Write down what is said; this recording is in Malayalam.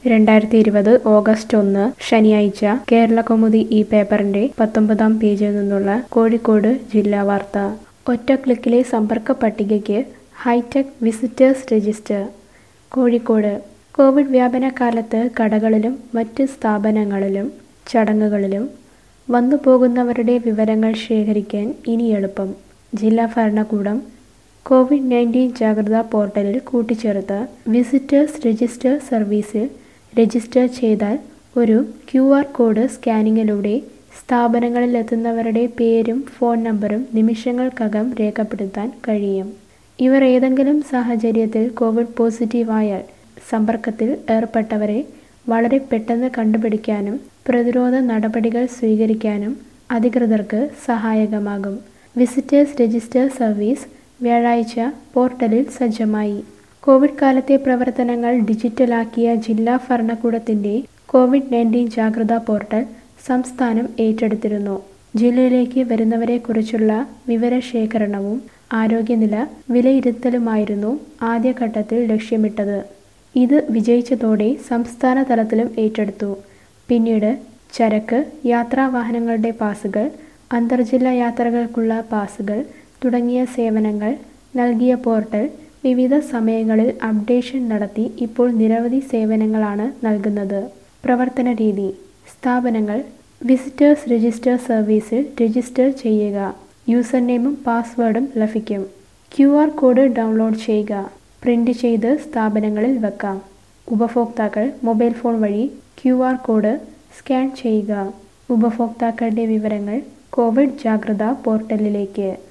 രണ്ടായിരത്തി ഇരുപത് ഓഗസ്റ്റ് ഒന്ന് ശനിയാഴ്ച കേരളകൗമുദി ഈ പേപ്പറിന്റെ പത്തൊമ്പതാം പേജിൽ നിന്നുള്ള കോഴിക്കോട് ജില്ലാ വാർത്ത ഒറ്റ ക്ലിക്കിലെ സമ്പർക്ക പട്ടികയ്ക്ക് hi tech visitors register Kozhikode covid വ്യാപന കാലത്ത് കടകളിലും മറ്റ് സ്ഥാപനങ്ങളിലും ചടങ്ങുകളിലും വന്നു പോകുന്നവരുടെ വിവരങ്ങൾ ശേഖരിക്കാൻ ഇനി എളുപ്പം ജില്ലാ ഭരണകൂടം കോവിഡ് നയൻറ്റീൻ ജാഗ്രതാ പോർട്ടലിൽ കൂട്ടിച്ചേർത്ത വിസിറ്റേഴ്സ് രജിസ്റ്റർ സർവീസിൽ രജിസ്റ്റർ ചെയ്താൽ ഒരു ക്യു ആർ കോഡ് സ്കാനിങ്ങിലൂടെ സ്ഥാപനങ്ങളിൽ എത്തുന്നവരുടെ പേരും ഫോൺ നമ്പറും നിമിഷങ്ങൾക്കകം രേഖപ്പെടുത്താൻ കഴിയും ഇവർ ഏതെങ്കിലും സാഹചര്യത്തിൽ കോവിഡ് പോസിറ്റീവായാൽ സമ്പർക്കത്തിൽ ഏർപ്പെട്ടവരെ വളരെ പെട്ടെന്ന് കണ്ടുപിടിക്കാനും പ്രതിരോധ നടപടികൾ സ്വീകരിക്കാനും അധികൃതർക്ക് സഹായകമാകും വിസിറ്റേഴ്സ് രജിസ്റ്റർ സർവീസ് വ്യാഴാഴ്ച പോർട്ടലിൽ സജ്ജമായി കോവിഡ് കാലത്തെ പ്രവർത്തനങ്ങൾ ഡിജിറ്റലാക്കിയ ജില്ലാ ഭരണകൂടത്തിന്റെ കോവിഡ് നയൻറ്റീൻ ജാഗ്രതാ പോർട്ടൽ സംസ്ഥാനം ഏറ്റെടുത്തിരുന്നു ജില്ലയിലേക്ക് വരുന്നവരെക്കുറിച്ചുള്ള വിവരശേഖരണവും ആരോഗ്യനില വിലയിരുത്തലുമായിരുന്നു ആദ്യഘട്ടത്തിൽ ലക്ഷ്യമിട്ടത് ഇത് വിജയിച്ചതോടെ സംസ്ഥാന തലത്തിലും ഏറ്റെടുത്തു പിന്നീട് ചരക്ക് യാത്രാവാഹനങ്ങളുടെ പാസുകൾ അന്തർജില്ലാ യാത്രകൾക്കുള്ള പാസുകൾ തുടങ്ങിയ സേവനങ്ങൾ നൽകിയ പോർട്ടൽ വിവിധ സമയങ്ങളിൽ അപ്ഡേഷൻ നടത്തി ഇപ്പോൾ നിരവധി സേവനങ്ങളാണ് നൽകുന്നത് പ്രവർത്തന രീതി സ്ഥാപനങ്ങൾ വിസിറ്റേഴ്സ് രജിസ്റ്റർ സർവീസിൽ രജിസ്റ്റർ ചെയ്യുക യൂസർ നെയിമും പാസ്വേഡും ലഭിക്കും ക്യു ആർ കോഡ് ഡൗൺലോഡ് ചെയ്യുക പ്രിന്റ് ചെയ്ത് സ്ഥാപനങ്ങളിൽ വെക്കാം ഉപഭോക്താക്കൾ മൊബൈൽ ഫോൺ വഴി ക്യു ആർ കോഡ് സ്കാൻ ചെയ്യുക ഉപഭോക്താക്കളുടെ വിവരങ്ങൾ കോവിഡ് ജാഗ്രതാ പോർട്ടലിലേക്ക്